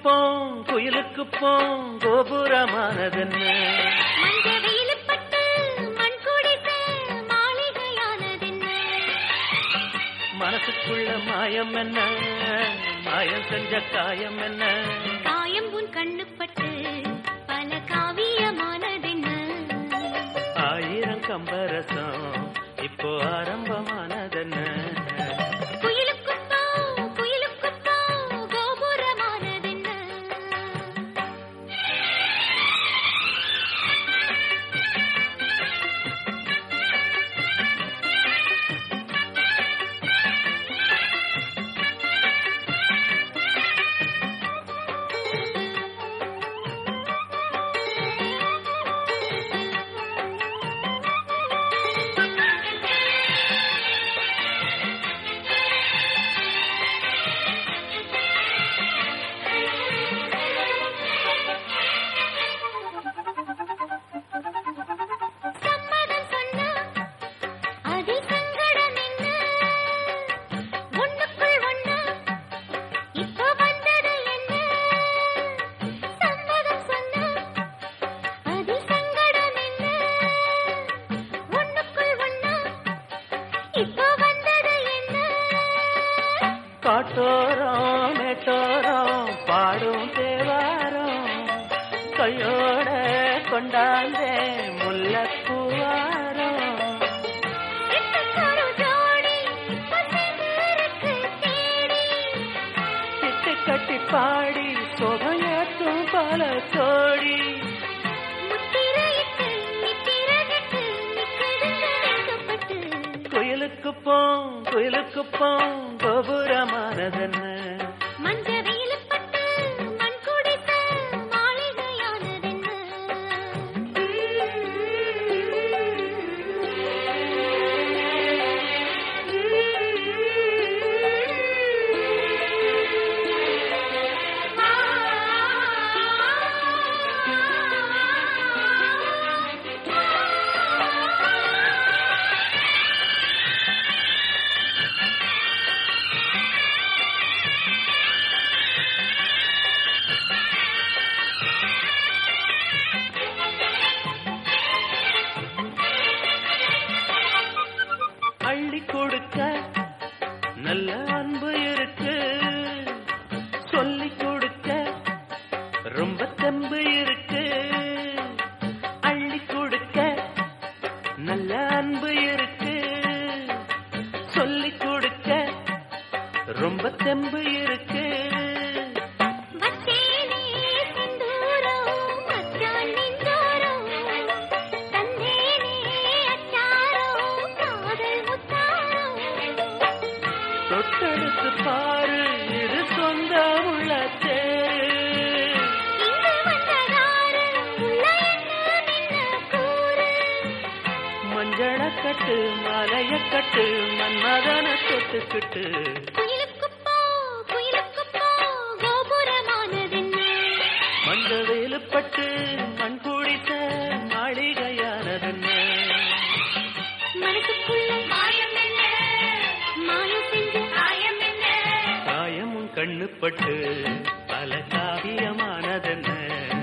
போம் குயிலுக்கு போம் கோபுரமானதென்ன மஞ்ச வெயிலுப்பட்டு மண் குடித்த மாளிகையானதென்ன மனசுக்குள்ள மாயம் என்ன மாயம் செஞ்ச காயம் என்ன காயம் உன் கண்ணுப்பட்டு பல காவியமானதென்ன ஆயிரம் கம்பரசம் இப்போ ஆரம்பமானதென்ன குயிலுக்குப்போ குயிலுக்குப்போ கோபுரமானதென்ன சம்மதம் சொன்னா அதில் சங்கடம் என்ன ஒண்ணுக்குள் ஒண்ணா இப்போ வந்தது என்ன சம்மதம் சொன்னா அதில் சங்கடம் என்ன ஒண்ணுக்குள் ஒண்ணா இப்போ வந்தது என்ன காட்டோரம் மேட்டோரம் பாடும் தேவாரம் கையோட கொண்டாந்தே முல்லப்பூவாரம் எத்தனொரு ஜோடி இப்போ சேர்ந்திருக்கு தேடி சிட்டு கட்டி பாடி சொகையாற்றும் பல சோடி முத்திரையிட்டு நித்திரகிட்டு நிற்குதுங்க வைக்கப்பட்டு குயிலுக்கு போம் குயிலுக்கு போம் கோபுரமானதென்ன மஞ்ச வெயிலுப்பட்டு மண் குடித்த அள்ளி கொடுக்க நல்ல அன்பு இருக்கு சொல்லி கொடுக்க ரொம்ப தெம்பு இருக்கு அள்ளி கொடுக்க நல்ல அன்பு இருக்கு சொல்லி கொடுக்க ரொம்ப தெம்பு இருக்கு வச்சேனே செந்தூரம் மச்சான் நெஞ்சோரம் தந்தேனே அச்சாரம் காதல் முத்தாரம் தொட்டெடுத்து பாரு இது சொந்த உள்ள தேரு இங்கு வந்ததாரு உள்ள என்ன நின்ன கூறு மஞ்சள கட்டு மலைய கட்டு மன்மதன தொட்டுக்கிட்டு குயிலுக்குப் போ குயிலுக்குப் போ கோபுரமானதென்ன மஞ்ச வேலுப்பட்டு மண் குடித்த மாளிகையானதென்ன மனசுக்குள்ள மாயம் என்ன மாயம் செஞ்ச காயம் என்ன காயமும் கண்ணுப்பட்டு பல காவியமானதென்ன